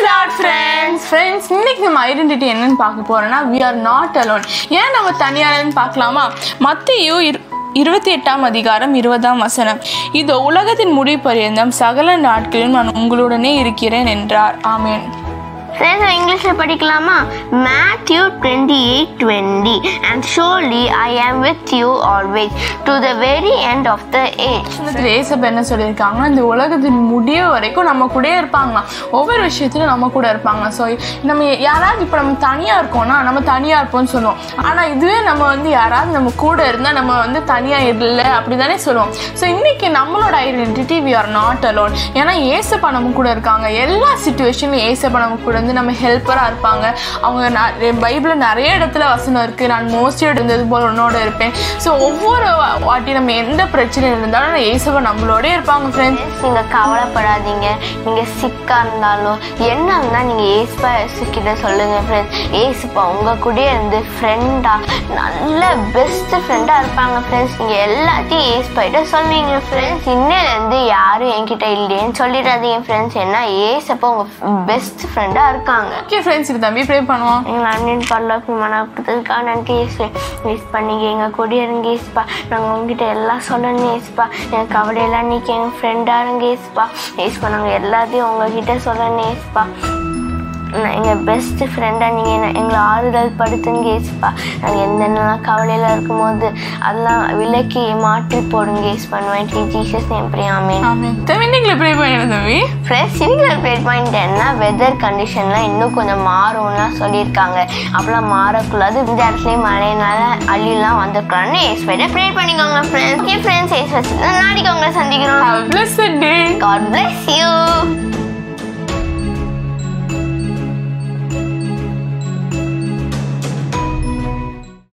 Lord friends friends இன்னைக்கு நம்ம identity என்னன்னு பார்க்க போறோம்னா we are நாட் alone ஏன் நம்ம தனியானன்னு பார்க்கலாமா மத்திய இருபத்தி எட்டாம் அதிகாரம் இருபதாம் வசனம் இது உலகத்தின் முடிவு பரியந்தம் சகல நாட்களிலும் நான் உங்களுடனே இருக்கிறேன் என்றார் ஆமென் ஃப்ரெண்ட்ஸ் இங்கிலீஷில் படிக்கலாமா Matthew twenty eight twenty and surely I am with you always to the very end of the age வசனத்துல ஏசப்ப என்ன சொல்லியிருக்காங்கன்னா இந்த உலகத்தின் முடிவு வரைக்கும் நம்ம கூடயே இருப்பாங்களாம் ஒவ்வொரு விஷயத்திலும் நம்ம கூட இருப்பாங்க ஸோ நம்ம யாராவது இப்போ நம்ம தனியாக இருக்கோம்னா நம்ம தனியாக இருப்போம்னு சொல்லுவோம் ஆனால் இதுவே நம்ம வந்து யாராவது நம்ம கூட இருந்தால் நம்ம வந்து தனியாக இல்லை அப்படி தானே சொல்லுவோம் ஸோ இன்னைக்கு நம்மளோட identity we are not alone ஏன்னா ஏசப்பா நம்ம கூட இருக்காங்க எல்லா சுச்சுவேஷன்லையும் ஏசப்பா நம்ம கூட வந்து நம்ம ஹெல்ப்பராக இருப்பாங்க அவங்க பைபிளில் நிறைய இடத்துல வசனம் இருக்குது நான் மோஸ்ட்லி இருந்தது போல் உன்னோட இருப்பேன் ஸோ ஒவ்வொரு வா- வாட்டி நம்ம எந்த பிரச்சனை இருந்தாலும் ஏசப்பா நம்மளோடே இருப்பாங்க ஃப்ரெண்ட்ஸ் நீங்கள் கவலைப்படாதீங்க நீங்கள் சிக்காக இருந்தாலும் என்ன இருந்தால் நீங்கள் ஏசுப்பா கிட்ட சொல்லுங்கள் ஃப்ரெண்ட்ஸ் ஏசுப்பா உங்கள் கூடயே இருந்து ஃப்ரெண்டாக நல்ல பெஸ்ட் ஃப்ரெண்டாக இருப்பாங்க ஃப்ரெண்ட்ஸ் நீங்கள் எல்லாத்தையும் ஏசுப்பாயிட்ட சொல்லுவீங்க ஃப்ரெண்ட்ஸ் இன்னிலேருந்து யாரும் என்கிட்ட இல்லையேன்னு சொல்லிடாதீங்க ஃப்ரெண்ட்ஸ் ஏன்னா ஏசப்பா உங்கள் பெஸ்ட் ஃப்ரெண்டாக இருக்காங்க ஓகே ஃப்ரெண்ட்ஸ் இது தம்பி ப்ரே பண்ணுவோம் எங்களை அண்ணன் பரலோக்கு மனப்படுத்துறதுக்காக நன்றி ஏசு யூஸ் பண்ணிக்க எங்கள் கூட இருங்க ஏசுப்பா நாங்கள் உங்ககிட்ட எல்லாம் சொல்லணும் ஏசுப்பா எங்கள் கவலையெல்லாம் நீக்கி எங்கள் ஃப்ரெண்டாக இருங்க ஏசுப்பா ஏசுப்பா நாங்கள் எல்லாத்தையும் உங்ககிட்ட சொல்லணும் ஏசுப்பா எங்கள் பெஸ்ட் ஃப்ரெண்டாக நீங்கள் என்ன எங்களை ஆறுதல் படுத்துங்க ஏசுப்பா நாங்கள் எந்தென்னலாம் கவலையில் இருக்கும்போது அதெல்லாம் விலக்கி மாற்றி போடுங்க ஏசு பண்ணுவேன் ஜீசஸ் நேம் பிரியாமே ஆமென் தம்பி நீங்களே ப்ரே பண்ணிடுங்க தம்பி ஃப்ரெண்ட்ஸ் சிவிகல் பிளேட் பாயிண்ட் என்ன வெதர் கண்டிஷன்லாம் இன்னும் கொஞ்சம் மாறும்லாம் சொல்லியிருக்காங்க அப்பெல்லாம் மாறக்கூடாது இந்த இடத்துலயும் மழையினால அழிலாம் வந்துருக்கலாம்னு எக்ஸ்பெக்ட் ப்ரே பண்ணிக்கோங்க ஃப்ரெண்ட்ஸ் ஓகே ஃப்ரெண்ட்ஸ் எக்ஸ்பெக்ட் நாளைக்கு உங்களை சந்திக்கிறோம் Have a blessed day. God bless you